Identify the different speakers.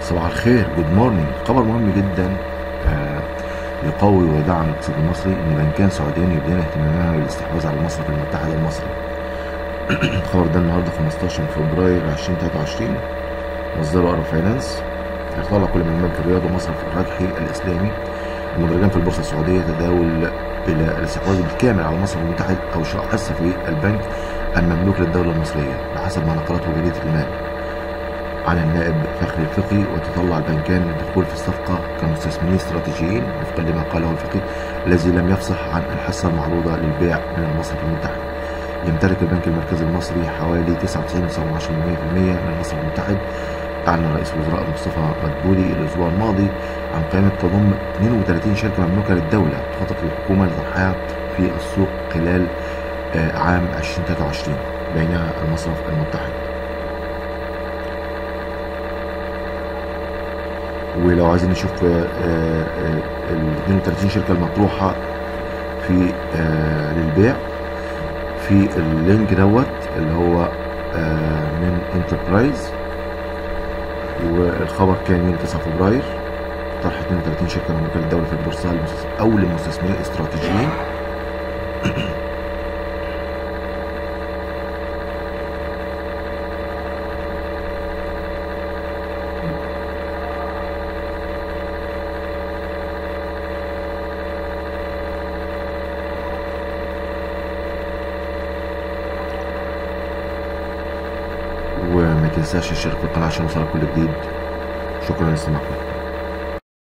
Speaker 1: صباح الخير جود مورنينج خبر مهم جدا آه، يقوي ويدعم الاقتصاد المصري ان بنكان سعوديين يبدين اهتمامها بالاستحواذ على المصرف المتحد المصري الخبر ده النهارده 15 فبراير 2023 مصدره ارب فاينانس يتطلع كل من بنك الرياض ومصرف الرجحي الاسلامي المدرجان في البورصه السعوديه تداول الى الاستحواذ بالكامل على المصرف المتحد او شراء حصه في البنك المملوك للدوله المصريه بحسب ما نقلته جريده المال عن النائب فخري الفقي وتطلع البنكان للدخول في الصفقة كمستثمرين استراتيجيين وفقا لما قاله الفقي الذي لم يفصح عن الحصة المعروضة للبيع من المصرف المتحد يمتلك البنك المركزي المصري حوالي 99.7% من المصرف المتحد أعلن رئيس الوزراء مصطفى مدبولي الأسبوع الماضي عن قائمة تضم 32 شركة مملوكة للدولة تخطط الحكومة لطرحها في السوق خلال آه، عام 2023 بينها المصرف المتحد ولو عايزين نشوف ال 32 شركه المطروحه في آه، للبيع في اللينك دوت اللي هو آه، من انتربرايز والخبر كان يوم 9 فبراير طرح 32 شركه مملوكه للدوله في البورصه او للمستثمرين الاستراتيجيين وما تنساش الاشتراك في القناة عشان يوصلك كل جديد شكرا لاستماعكم